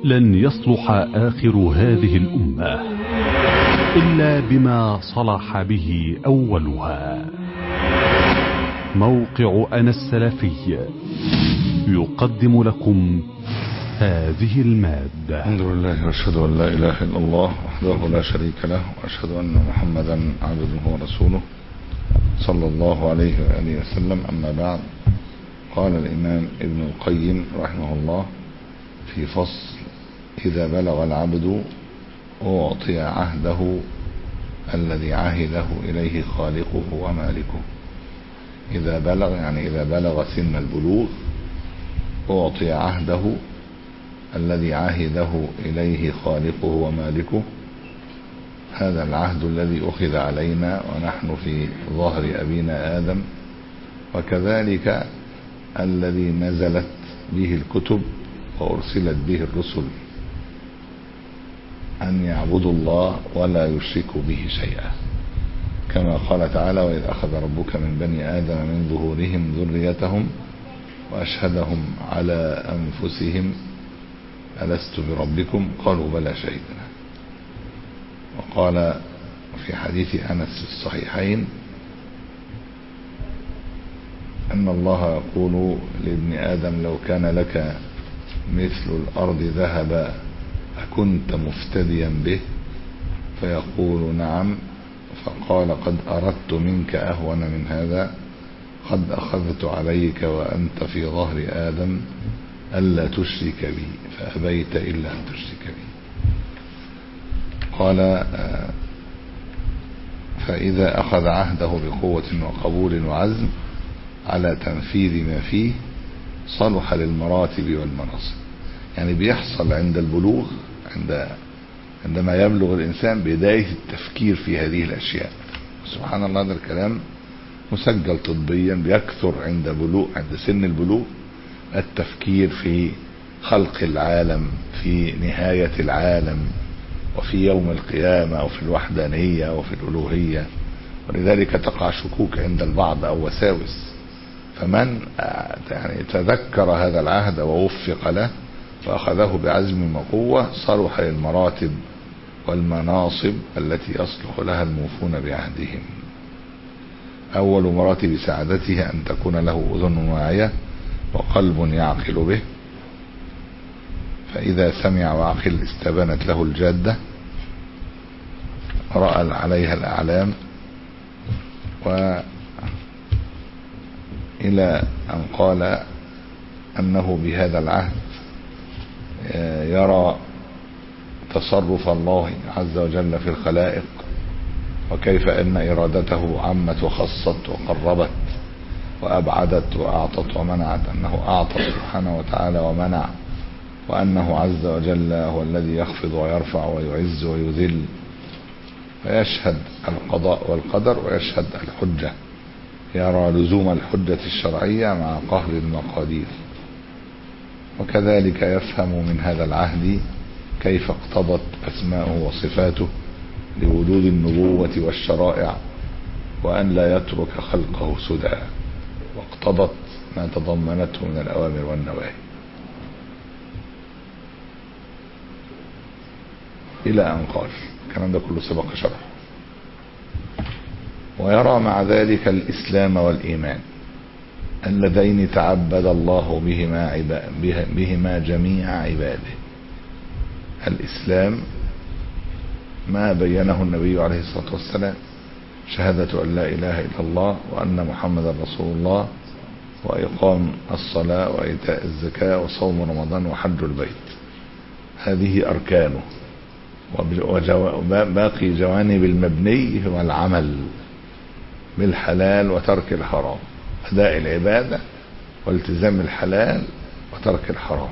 لن يصلح آخر هذه الأمة إلا بما صلح به أولها موقع أنا السلفي يقدم لكم هذه المادة الحمد لله واشهد ان لا اله الا الله وحده لا شريك له واشهد ان محمدا عبده ورسوله صلى الله عليه واله وسلم اما بعد قال الامام ابن القيم رحمه الله في فصل اذا بلغ العبد اعطي عهده الذي عهده اليه خالقه ومالكه اذا بلغ يعني اذا بلغ سن البلوغ اعطي عهده الذي عهده إليه خالقه ومالكه هذا العهد الذي أخذ علينا ونحن في ظهر أبينا آدم وكذلك الذي نزلت به الكتب وأرسلت به الرسل أن يعبدوا الله ولا يشركوا به شيئا كما قال تعالى وإذ أخذ ربك من بني آدم من ظهورهم ذريتهم وأشهدهم على أنفسهم ألست بربكم قالوا بلى شهدنا وقال في حديث أنس في الصحيحين أن الله يقول لابن آدم لو كان لك مثل الأرض ذهبا أكنت مفتديا به فيقول نعم فقال قد أردت منك أهون من هذا قد أخذت عليك وأنت في ظهر آدم ألا تشرك بي فأبيت إلا أن تشرك بي قال فإذا أخذ عهده بقوة وقبول وعزم على تنفيذ ما فيه صلح للمراتب والمناصب يعني بيحصل عند البلوغ عند عندما يبلغ الإنسان بداية التفكير في هذه الأشياء سبحان الله هذا الكلام مسجل طبيا بيكثر عند بلوغ عند سن البلوغ التفكير في خلق العالم في نهاية العالم وفي يوم القيامة وفي الوحدانية وفي الألوهية ولذلك تقع شكوك عند البعض أو وساوس فمن يعني تذكر هذا العهد ووفق له وأخذه بعزم وقوة صلح للمراتب والمناصب التي يصلح لها الموفون بعهدهم أول مراتب سعادته أن تكون له أذن واعية وقلب يعقل به فإذا سمع وعقل استبانت له الجادة رأى عليها الأعلام وإلى أن قال أنه بهذا العهد يرى تصرف الله عز وجل في الخلائق وكيف أن إرادته عمت وخصت وقربت وأبعدت وأعطت ومنعت أنه أعطى سبحانه وتعالى ومنع وأنه عز وجل هو الذي يخفض ويرفع ويعز ويذل فيشهد القضاء والقدر ويشهد الحجة يرى لزوم الحجة الشرعية مع قهر المقادير وكذلك يفهم من هذا العهد كيف اقتضت أسماؤه وصفاته لوجود النبوة والشرائع وأن لا يترك خلقه سدى واقتضت ما تضمنته من الأوامر والنواهي إلى أن قال الكلام ده كله سبق شرح ويرى مع ذلك الإسلام والإيمان اللذين تعبد الله بهما, عبا بهما جميع عباده الإسلام ما بينه النبي عليه الصلاة والسلام شهادة أن لا إله إلا الله وأن محمد رسول الله وإقام الصلاة وإيتاء الزكاة وصوم رمضان وحج البيت هذه أركانه وباقي جوانب المبني هو العمل بالحلال وترك الحرام أداء العبادة والتزام الحلال وترك الحرام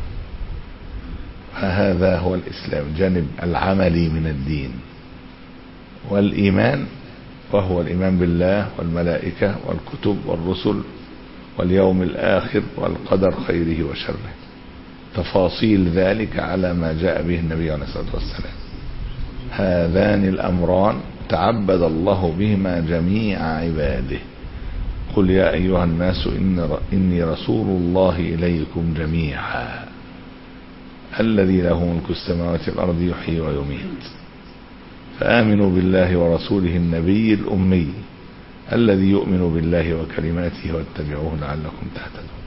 هذا هو الإسلام جانب العملي من الدين والإيمان وهو الإيمان بالله والملائكة والكتب والرسل واليوم الآخر والقدر خيره وشره تفاصيل ذلك على ما جاء به النبي عليه الصلاة والسلام هذان الأمران تعبد الله بهما جميع عباده قل يا أيها الناس إن إني رسول الله إليكم جميعا الذي له ملك السماوات والأرض يحيي ويميت فآمنوا بالله ورسوله النبي الأمي الذي يؤمن بالله وكلماته واتبعوه لعلكم تهتدون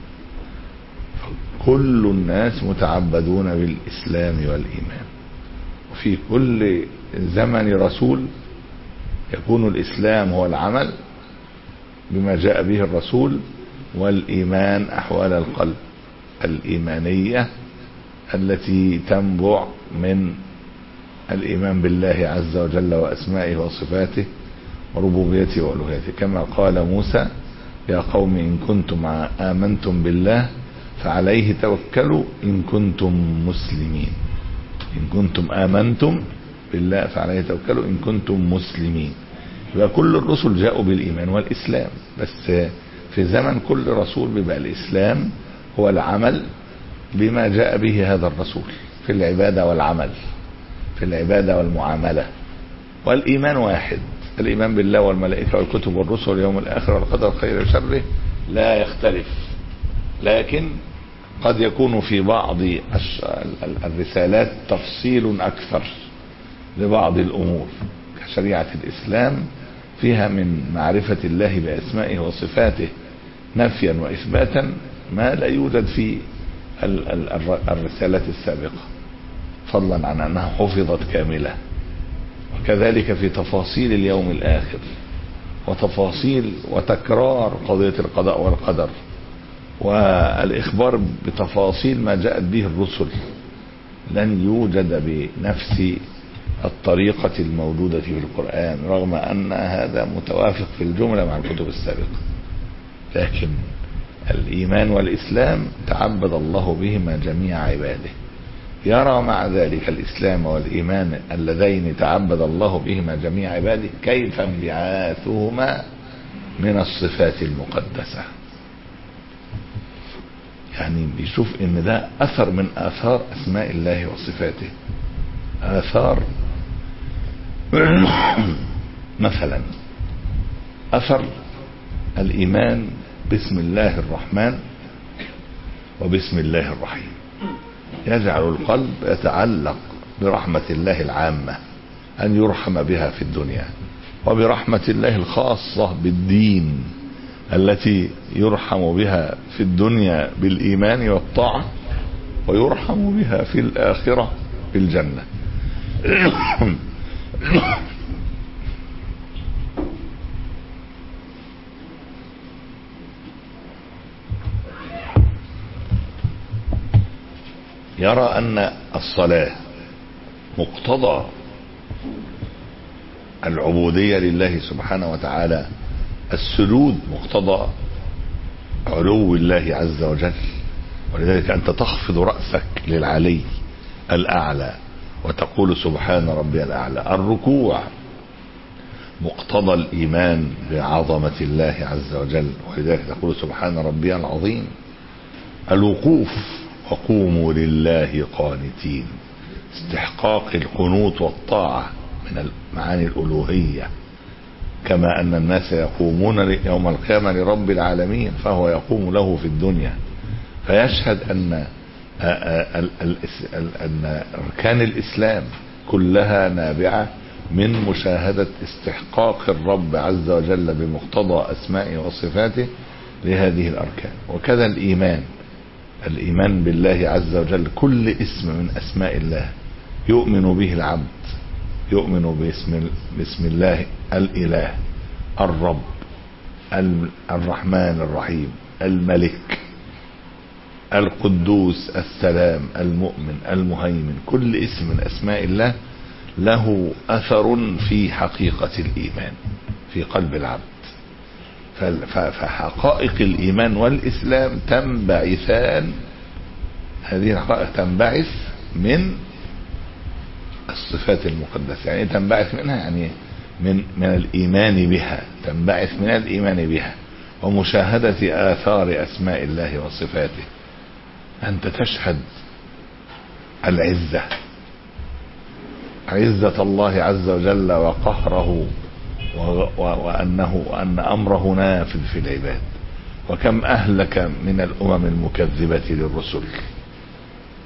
كل الناس متعبدون بالإسلام والإيمان وفي كل زمن رسول يكون الإسلام هو العمل بما جاء به الرسول والإيمان أحوال القلب الإيمانية التي تنبع من الإيمان بالله عز وجل وأسمائه وصفاته وربوبيته وألوهيته كما قال موسى يا قوم إن كنتم آمنتم بالله فعليه توكلوا إن كنتم مسلمين إن كنتم آمنتم بالله فعليه توكلوا إن كنتم مسلمين يبقى كل الرسل جاءوا بالإيمان والإسلام بس في زمن كل رسول بيبقى الإسلام هو العمل بما جاء به هذا الرسول في العبادة والعمل في العبادة والمعاملة والإيمان واحد الإيمان بالله والملائكة والكتب والرسل واليوم الآخر والقدر خير وشره لا يختلف لكن قد يكون في بعض الرسالات تفصيل أكثر لبعض الأمور كشريعة الإسلام فيها من معرفة الله بأسمائه وصفاته نفيا وإثباتا ما لا يوجد في الرسالات السابقة فضلا عن أنها حفظت كاملة وكذلك في تفاصيل اليوم الآخر وتفاصيل وتكرار قضية القضاء والقدر والإخبار بتفاصيل ما جاءت به الرسل لن يوجد بنفس الطريقة الموجودة في القرآن رغم أن هذا متوافق في الجملة مع الكتب السابقة لكن الإيمان والإسلام تعبد الله بهما جميع عباده يرى مع ذلك الإسلام والإيمان اللذين تعبد الله بهما جميع عباده كيف انبعاثهما من الصفات المقدسة يعني بيشوف ان ده اثر من اثار اسماء الله وصفاته اثار مثلا اثر الايمان بسم الله الرحمن وبسم الله الرحيم يجعل القلب يتعلق برحمة الله العامة أن يرحم بها في الدنيا وبرحمة الله الخاصة بالدين التي يرحم بها في الدنيا بالإيمان والطاعة ويرحم بها في الآخرة بالجنة يرى أن الصلاة مقتضى العبودية لله سبحانه وتعالى السجود مقتضى علو الله عز وجل ولذلك أنت تخفض رأسك للعلي الأعلى وتقول سبحان ربي الأعلى الركوع مقتضى الإيمان بعظمة الله عز وجل ولذلك تقول سبحان ربي العظيم الوقوف وقوموا لله قانتين استحقاق القنوت والطاعة من معاني الألوهية كما أن الناس يقومون يوم القيامة لرب العالمين فهو يقوم له في الدنيا فيشهد أن أن أركان الإسلام كلها نابعة من مشاهدة استحقاق الرب عز وجل بمقتضى أسمائه وصفاته لهذه الأركان وكذا الإيمان الإيمان بالله عز وجل كل اسم من أسماء الله يؤمن به العبد يؤمن باسم باسم الله الإله الرب الرحمن الرحيم الملك القدوس السلام المؤمن المهيمن كل اسم من أسماء الله له أثر في حقيقة الإيمان في قلب العبد فحقائق الإيمان والإسلام تنبعثان هذه الحقائق تنبعث من الصفات المقدسة يعني تنبعث منها يعني من من الإيمان بها تنبعث من الإيمان بها ومشاهدة آثار أسماء الله وصفاته أنت تشهد العزة عزة الله عز وجل وقهره وأنه وأن أمره نافذ في العباد وكم أهلك من الأمم المكذبة للرسل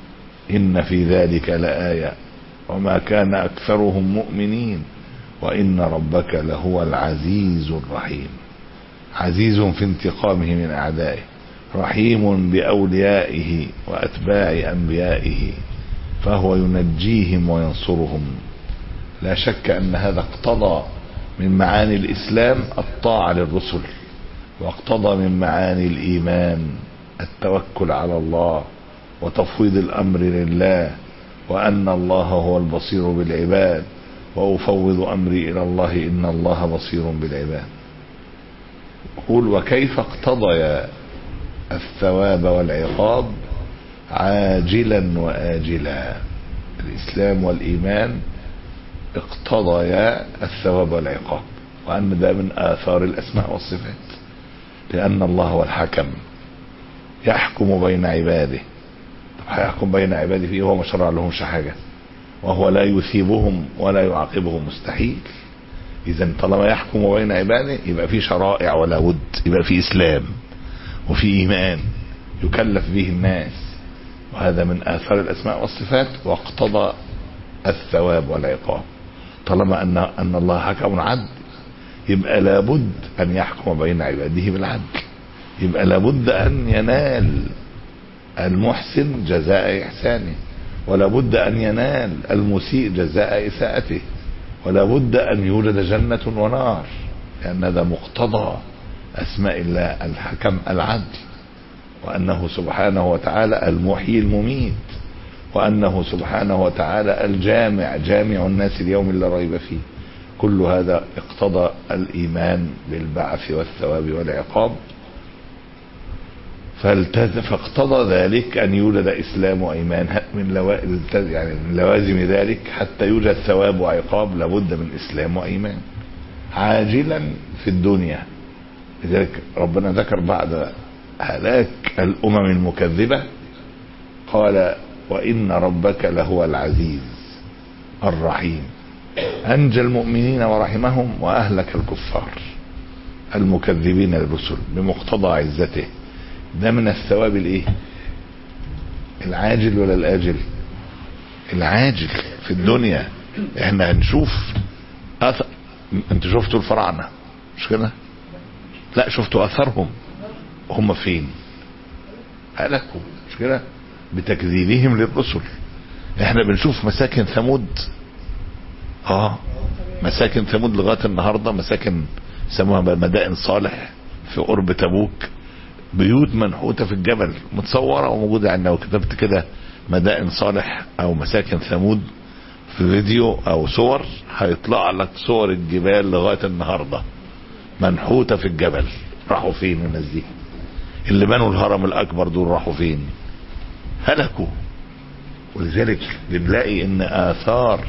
إن في ذلك لآية وما كان أكثرهم مؤمنين وإن ربك لهو العزيز الرحيم عزيز في انتقامه من أعدائه رحيم بأوليائه وأتباع أنبيائه فهو ينجيهم وينصرهم لا شك أن هذا اقتضى من معاني الإسلام الطاعة للرسل واقتضى من معاني الإيمان التوكل على الله وتفويض الأمر لله وأن الله هو البصير بالعباد وأفوض أمري إلى الله إن الله بصير بالعباد قل وكيف اقتضيا الثواب والعقاب عاجلا وآجلا الإسلام والإيمان اقتضيا الثواب والعقاب وأن ده من آثار الأسماء والصفات لأن الله هو الحكم يحكم بين عباده طب هيحكم بين عباده فيه هو ما شرع لهمش حاجة وهو لا يثيبهم ولا يعاقبهم مستحيل إذا طالما يحكم بين عباده يبقى في شرائع ولا ود يبقى في إسلام وفي إيمان يكلف به الناس وهذا من آثار الأسماء والصفات واقتضى الثواب والعقاب طالما أن أن الله حكم عدل يبقى لابد أن يحكم بين عباده بالعدل يبقى لابد أن ينال المحسن جزاء إحسانه ولا بد أن ينال المسيء جزاء إساءته ولا بد أن يولد جنة ونار لأن هذا مقتضى أسماء الله الحكم العدل وأنه سبحانه وتعالى المحيي المميت وأنه سبحانه وتعالى الجامع جامع الناس اليوم لا ريب فيه كل هذا اقتضى الإيمان بالبعث والثواب والعقاب فالتز... فاقتضى ذلك أن يولد إسلام وإيمان من لوا... يعني من لوازم ذلك حتى يوجد ثواب وعقاب لابد من إسلام وإيمان عاجلا في الدنيا لذلك ربنا ذكر بعد هلاك الأمم المكذبة قال وإن ربك لهو العزيز الرحيم أنجى المؤمنين ورحمهم وأهلك الكفار المكذبين للرسل بمقتضى عزته ده من الثواب الايه العاجل ولا الاجل العاجل في الدنيا احنا هنشوف أثر انت شفتوا الفراعنه مش كده لا شفتوا اثرهم هم فين هلكوا مش كده بتكذيبهم للرسل احنا بنشوف مساكن ثمود اه مساكن ثمود لغايه النهارده مساكن سموها مدائن صالح في قرب تبوك بيوت منحوته في الجبل متصوره وموجوده عندنا وكتبت كده مدائن صالح او مساكن ثمود في فيديو او صور هيطلع لك صور الجبال لغايه النهارده منحوته في الجبل راحوا فين الناس دي اللي بنوا الهرم الاكبر دول راحوا فين هلكوا ولذلك بنلاقي ان اثار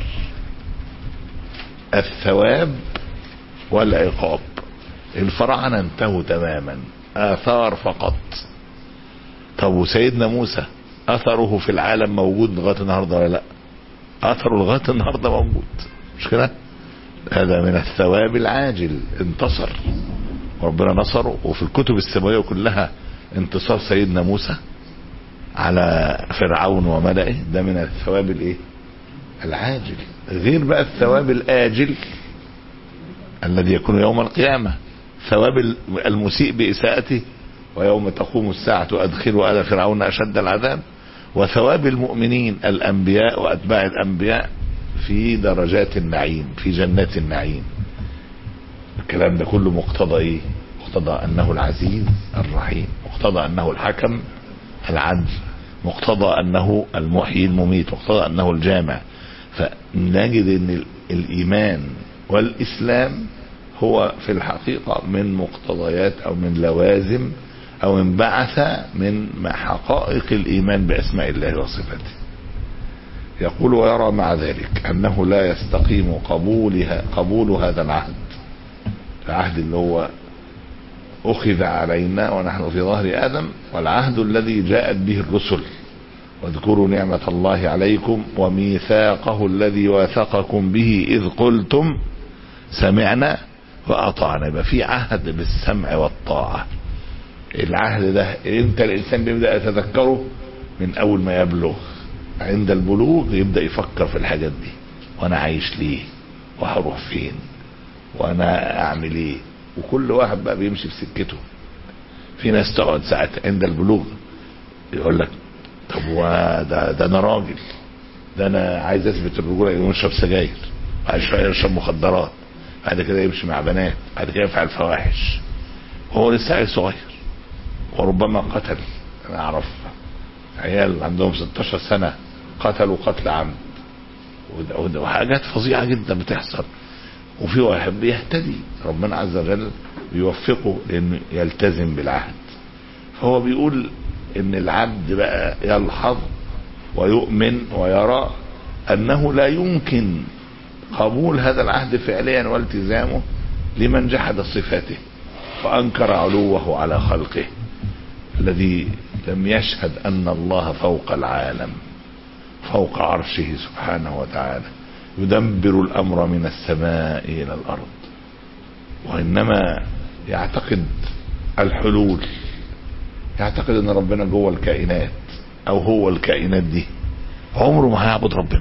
الثواب والعقاب الفراعنه انتهوا تماما آثار فقط طب وسيدنا موسى أثره في العالم موجود لغاية النهاردة ولا لا أثره لغاية النهاردة موجود مش كده هذا من الثواب العاجل انتصر وربنا نصره وفي الكتب السماوية كلها انتصار سيدنا موسى على فرعون وملئه ده من الثواب الايه العاجل غير بقى الثواب الآجل الذي يكون يوم القيامة ثواب المسيء بإساءته ويوم تقوم الساعة أدخلوا آل فرعون أشد العذاب وثواب المؤمنين الأنبياء وأتباع الأنبياء في درجات النعيم في جنات النعيم الكلام ده كله مقتضى ايه مقتضى انه العزيز الرحيم مقتضى انه الحكم العدل مقتضى انه المحيي المميت مقتضى انه الجامع فنجد ان الايمان والاسلام هو في الحقيقة من مقتضيات او من لوازم او من بعث من حقائق الايمان باسماء الله وصفاته يقول ويرى مع ذلك انه لا يستقيم قبولها قبول هذا العهد العهد اللي هو اخذ علينا ونحن في ظهر ادم والعهد الذي جاءت به الرسل واذكروا نعمة الله عليكم وميثاقه الذي واثقكم به اذ قلتم سمعنا واطعنا يبقى في عهد بالسمع والطاعة العهد ده امتى الانسان بيبدا يتذكره من اول ما يبلغ عند البلوغ يبدأ يفكر في الحاجات دي وانا عايش ليه وهروح فين وانا اعمل ايه وكل واحد بقى بيمشي في سكته في ناس تقعد ساعات عند البلوغ يقول لك طب ده ده انا راجل ده انا عايز اثبت الرجوله يقوم يشرب سجاير بعد شويه يشرب مخدرات بعد كده يمشي مع بنات بعد كده يفعل فواحش وهو لسه عيل صغير وربما قتل انا اعرف عيال عندهم 16 سنه قتلوا قتل عمد وحاجات فظيعه جدا بتحصل وفي واحد بيهتدي ربنا عز وجل بيوفقه لانه يلتزم بالعهد فهو بيقول ان العبد بقى يلحظ ويؤمن ويرى انه لا يمكن قبول هذا العهد فعليا والتزامه لمن جحد صفاته وانكر علوه على خلقه الذي لم يشهد ان الله فوق العالم فوق عرشه سبحانه وتعالى يدبر الامر من السماء الى الارض وانما يعتقد الحلول يعتقد ان ربنا جوه الكائنات او هو الكائنات دي عمره ما هيعبد ربنا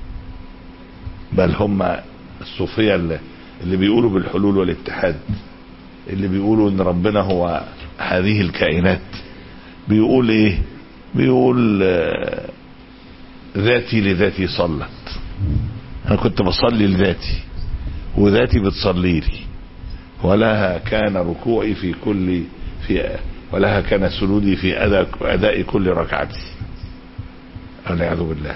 بل هم الصوفيه اللي, اللي بيقولوا بالحلول والاتحاد اللي بيقولوا ان ربنا هو هذه الكائنات بيقول ايه بيقول آه ذاتي لذاتي صلت انا كنت بصلي لذاتي وذاتي بتصلي لي ولها كان ركوعي في كل في ولها كان سجودي في أداء, أداء كل ركعتي والعياذ بالله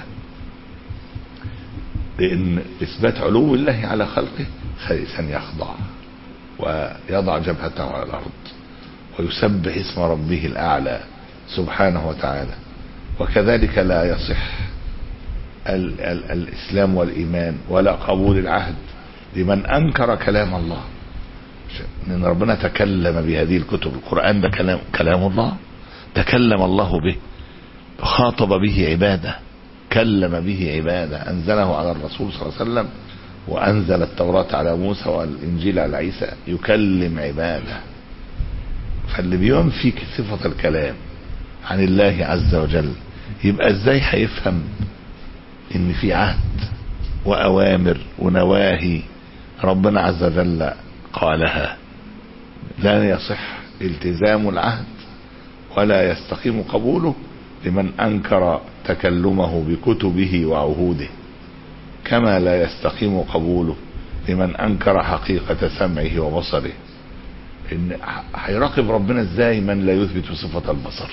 لأن إثبات علو الله على خلقه ثالثا يخضع ويضع جبهته على الأرض ويسبح اسم ربه الأعلى سبحانه وتعالى وكذلك لا يصح ال ال الإسلام والإيمان ولا قبول العهد لمن أنكر كلام الله ان ربنا تكلم بهذه الكتب القرآن ده كلام, كلام الله تكلم الله به خاطب به عباده كلم به عباده انزله على الرسول صلى الله عليه وسلم وانزل التوراة على موسى والانجيل على عيسى يكلم عباده فاللي بينفي صفة الكلام عن الله عز وجل يبقى ازاي هيفهم ان في عهد واوامر ونواهي ربنا عز وجل قالها لا يصح التزام العهد ولا يستقيم قبوله لمن انكر تكلمه بكتبه وعهوده كما لا يستقيم قبوله لمن انكر حقيقة سمعه وبصره ان هيراقب ربنا ازاي من لا يثبت صفة البصر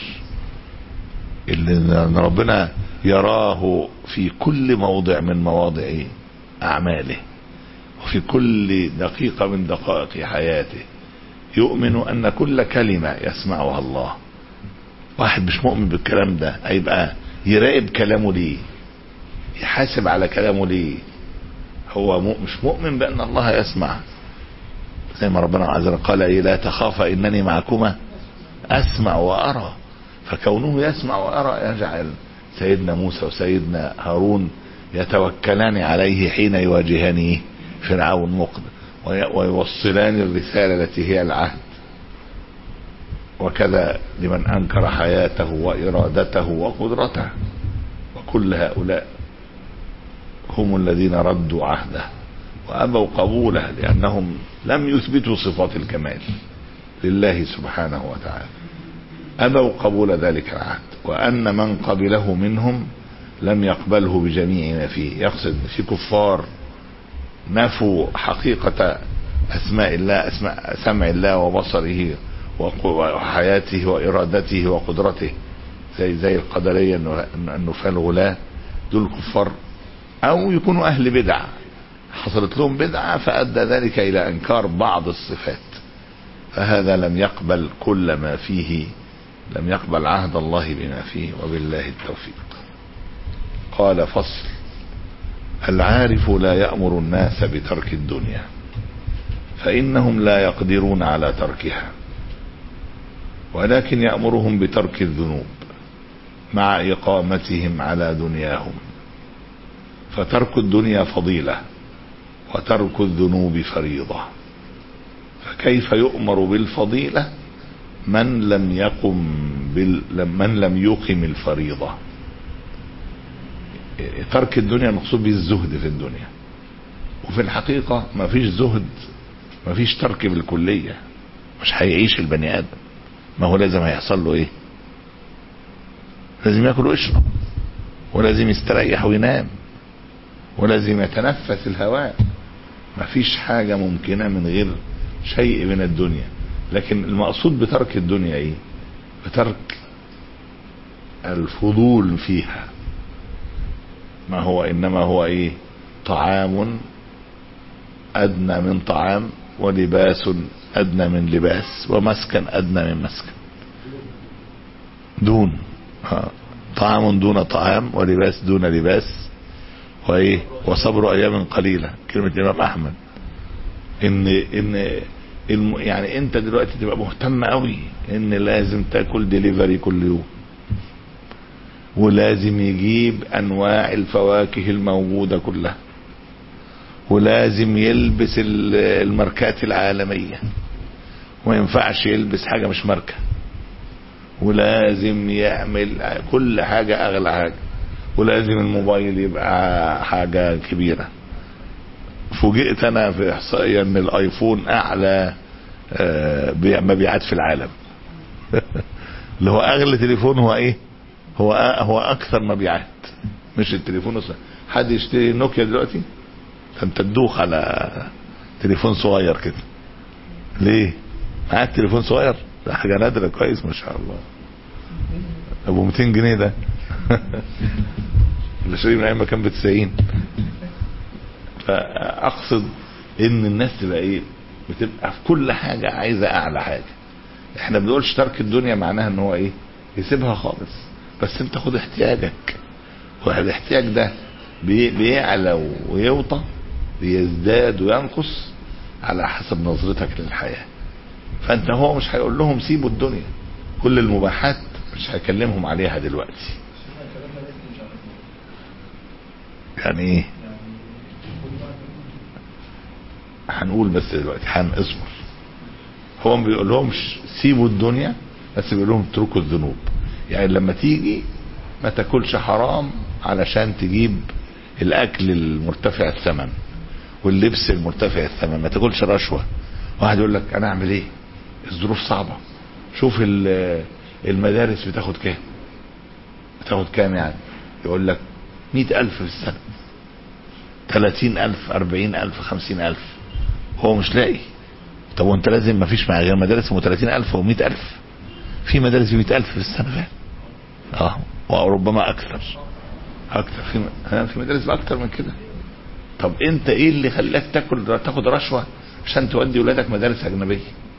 اللي ربنا يراه في كل موضع من مواضع اعماله وفي كل دقيقة من دقائق حياته يؤمن أن كل كلمة يسمعها الله واحد مش مؤمن بالكلام ده هيبقى يراقب كلامه ليه يحاسب على كلامه ليه هو مش مؤمن بأن الله يسمع زي ما ربنا عز وجل قال إيه لا تخاف إنني معكما أسمع وأرى فكونه يسمع وأرى يجعل سيدنا موسى وسيدنا هارون يتوكلان عليه حين يواجهانه فرعون مقدم ويوصلان الرسالة التي هي العهد وكذا لمن أنكر حياته وإرادته وقدرته وكل هؤلاء هم الذين ردوا عهده وأبوا قبوله لأنهم لم يثبتوا صفات الكمال لله سبحانه وتعالى أبوا قبول ذلك العهد وأن من قبله منهم لم يقبله بجميع ما فيه يقصد في كفار نفوا حقيقة أسماء الله أسماء سمع الله وبصره وحياته وإرادته وقدرته زي زي القدرية النفاة الغلاة دول كفار أو يكونوا أهل بدع حصلت لهم بدعة فأدى ذلك إلى إنكار بعض الصفات فهذا لم يقبل كل ما فيه لم يقبل عهد الله بما فيه وبالله التوفيق قال فصل العارف لا يأمر الناس بترك الدنيا فإنهم لا يقدرون على تركها ولكن يأمرهم بترك الذنوب مع إقامتهم على دنياهم فترك الدنيا فضيلة وترك الذنوب فريضة فكيف يؤمر بالفضيلة من لم يقم بال... من لم يقم الفريضة ترك الدنيا المقصود به الزهد في الدنيا وفي الحقيقة ما فيش زهد ما فيش ترك بالكلية مش هيعيش البني آدم ما هو لازم هيحصل له ايه لازم ياكل ويشرب ولازم يستريح وينام ولازم يتنفس الهواء ما فيش حاجة ممكنة من غير شيء من الدنيا لكن المقصود بترك الدنيا ايه بترك الفضول فيها ما هو انما هو ايه طعام ادنى من طعام ولباس ادنى من لباس ومسكن ادنى من مسكن دون ها. طعام دون طعام ولباس دون لباس وايه وصبر ايام قليله كلمه الامام احمد ان ان الم يعني انت دلوقتي تبقى مهتم قوي ان لازم تاكل ديليفري كل يوم ولازم يجيب انواع الفواكه الموجوده كلها ولازم يلبس الماركات العالميه وما ينفعش يلبس حاجه مش ماركه ولازم يعمل كل حاجه اغلى حاجه ولازم الموبايل يبقى حاجه كبيره فوجئت انا في احصائيه ان الايفون اعلى مبيعات في العالم اللي هو اغلى تليفون هو ايه هو هو اكثر مبيعات مش التليفون اصلا حد يشتري نوكيا دلوقتي انت تدوخ على تليفون صغير كده ليه معاك تليفون صغير ده حاجه نادره كويس ما شاء الله ابو 200 جنيه ده اللي شاريه من ايام ما كان ب 90 فاقصد ان الناس تبقى ايه بتبقى في كل حاجه عايزه اعلى حاجه احنا ما بنقولش ترك الدنيا معناها ان هو ايه يسيبها خالص بس انت خد احتياجك والاحتياج ده بي بيعلى ويوطى بيزداد وينقص على حسب نظرتك للحياه فانت هو مش هيقول لهم سيبوا الدنيا كل المباحات مش هيكلمهم عليها دلوقتي يعني ايه هنقول بس دلوقتي هنصبر هو ما بيقول لهمش سيبوا الدنيا بس بيقول لهم اتركوا الذنوب يعني لما تيجي ما تاكلش حرام علشان تجيب الاكل المرتفع الثمن واللبس المرتفع الثمن ما تاكلش رشوه واحد يقول لك انا اعمل ايه الظروف صعبه شوف المدارس بتاخد كام بتاخد كام يعني يقول لك مئة ألف في السنة ثلاثين ألف أربعين ألف خمسين ألف هو مش لاقي طب وانت لازم ما فيش غير مدارس ام 30 ألف و 100 ألف في مدارس ب 100 ألف في السنة فعلا اه وربما أكثر أكثر في ها في مدارس بأكثر من كده طب أنت إيه اللي خلاك تاكل تاخد رشوة عشان تودي ولادك مدارس أجنبية؟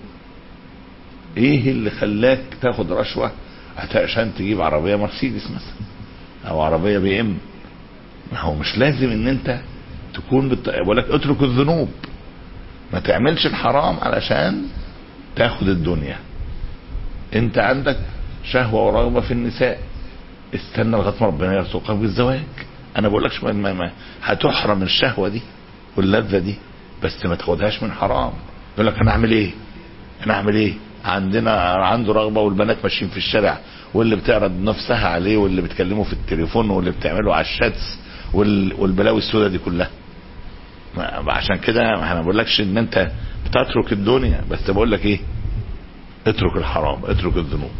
إيه اللي خلاك تاخد رشوة عشان تجيب عربية مرسيدس مثلا أو عربية بي إم ما هو مش لازم إن أنت تكون بت... بقول لك اترك الذنوب ما تعملش الحرام علشان تاخد الدنيا انت عندك شهوة ورغبة في النساء استنى لغاية ما ربنا يرزقك بالزواج انا بقول لكش ما, ما هتحرم الشهوة دي واللذة دي بس ما تاخدهاش من حرام يقول لك انا اعمل ايه انا اعمل ايه عندنا عنده رغبة والبنات ماشيين في الشارع واللي بتعرض نفسها عليه واللي بتكلمه في التليفون واللي بتعمله على الشاتس والبلاوي السوداء دي كلها عشان كده انا ما بقولكش ان انت بتترك الدنيا بس بقول لك ايه اترك الحرام اترك الذنوب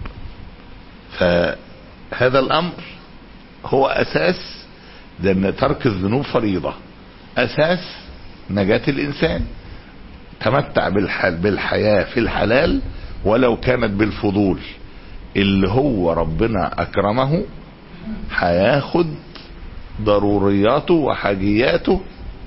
فهذا الامر هو اساس لان ترك الذنوب فريضة اساس نجاة الانسان تمتع بالحال بالحياة في الحلال ولو كانت بالفضول اللي هو ربنا اكرمه هياخد ضرورياته وحاجياته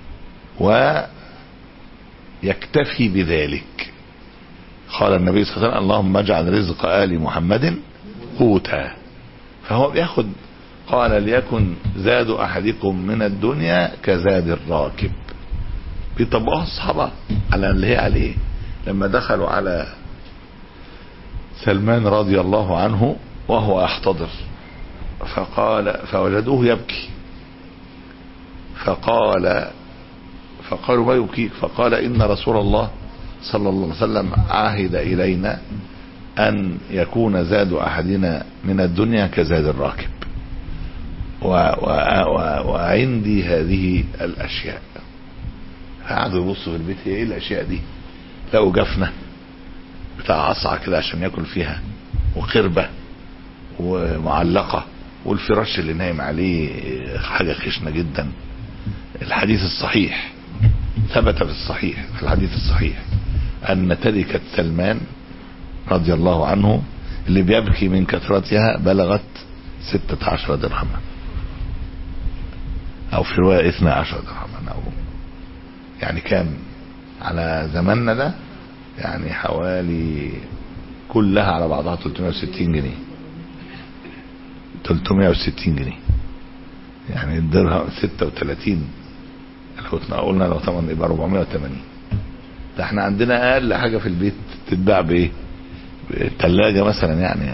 ويكتفي بذلك قال النبي صلى الله عليه وسلم اللهم اجعل رزق آل محمد قوتا فهو بياخد قال ليكن زاد أحدكم من الدنيا كزاد الراكب بيطبقوها الصحابة على اللي هي عليه لما دخلوا على سلمان رضي الله عنه وهو يحتضر فقال فوجدوه يبكي فقال فقالوا ما يبكيك فقال إن رسول الله صلى الله عليه وسلم عهد إلينا أن يكون زاد أحدنا من الدنيا كزاد الراكب و و و وعندي هذه الأشياء قعدوا يبصوا في البيت هي ايه الأشياء دي لقوا جفنة بتاع عصعة كده عشان ياكل فيها وقربة ومعلقة والفراش اللي نايم عليه حاجة خشنة جدا الحديث الصحيح ثبت في الصحيح في الحديث الصحيح أن تركة سلمان رضي الله عنه اللي بيبكي من كثرتها بلغت ستة عشر درهما أو في رواية اثنى عشر درهما أو يعني كام على زماننا ده يعني حوالي كلها على بعضها 360 جنيه 360 جنيه يعني الدرهم 36 لو قلنا لو طبعا يبقى 480 ده احنا عندنا اقل حاجه في البيت تتباع بايه الثلاجه مثلا يعني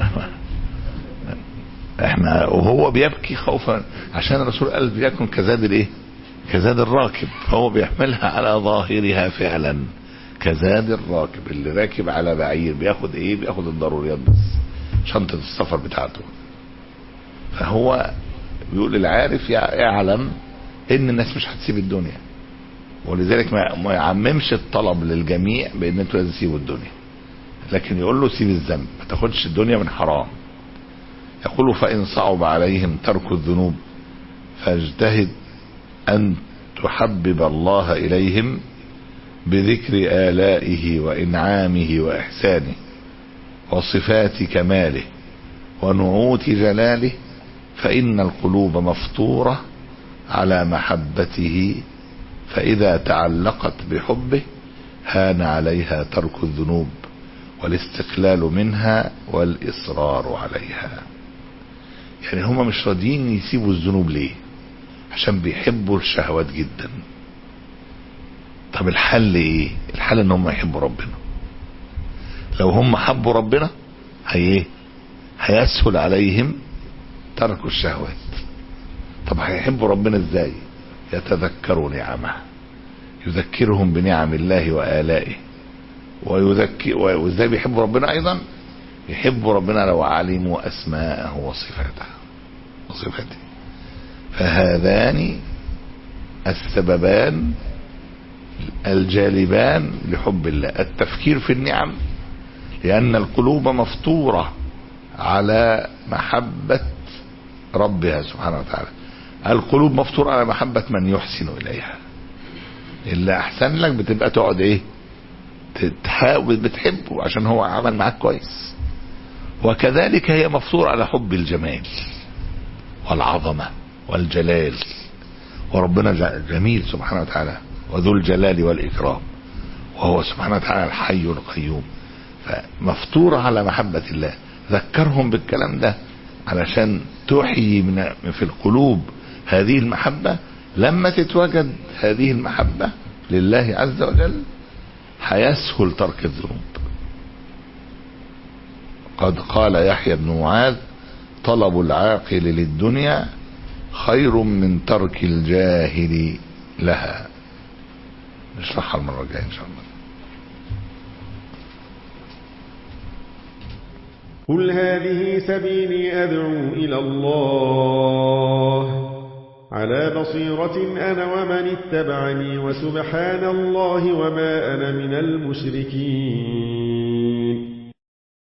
احنا وهو بيبكي خوفا عشان الرسول قال بيكن كزاد الايه كزاد الراكب فهو بيحملها على ظاهرها فعلا كزاد الراكب اللي راكب على بعير بياخد ايه بياخد الضروريات بس شنطة السفر بتاعته فهو بيقول العارف يعلم ان الناس مش هتسيب الدنيا ولذلك ما يعممش الطلب للجميع بان انتوا لازم تسيبوا الدنيا لكن يقول له سيب الذنب ما تاخدش الدنيا من حرام يقول فإن صعب عليهم ترك الذنوب فاجتهد أن تحبب الله إليهم بذكر آلائه وإنعامه وإحسانه وصفات كماله ونعوت جلاله فإن القلوب مفطورة على محبته فإذا تعلقت بحبه هان عليها ترك الذنوب والاستقلال منها والإصرار عليها يعني هما مش راضيين يسيبوا الذنوب ليه عشان بيحبوا الشهوات جدا طب الحل ايه الحل ان هم يحبوا ربنا لو هم حبوا ربنا هي ايه هيسهل عليهم ترك الشهوات طب هيحبوا ربنا ازاي يتذكروا نعمه يذكرهم بنعم الله وآلائه ويذكر وازاي بيحبوا ربنا ايضا يحبوا ربنا لو علموا اسماءه وصفاته وصفاته فهذان السببان الجالبان لحب الله التفكير في النعم لأن القلوب مفطورة على محبة ربها سبحانه وتعالى القلوب مفطورة على محبة من يحسن إليها اللي أحسن لك بتبقى تقعد إيه تحاول بتحبه عشان هو عمل معاك كويس وكذلك هي مفطورة على حب الجمال والعظمة والجلال وربنا جميل سبحانه وتعالى وذو الجلال والإكرام وهو سبحانه وتعالى الحي القيوم فمفطورة على محبة الله ذكرهم بالكلام ده علشان تحيي من في القلوب هذه المحبة لما تتوجد هذه المحبة لله عز وجل هيسهل ترك الذنوب قد قال يحيى بن معاذ طلب العاقل للدنيا خير من ترك الجاهل لها نشرحها المرة الجاية إن شاء الله قل هذه سبيلي أدعو إلى الله على بصيرة أنا ومن اتبعني وسبحان الله وما أنا من المشركين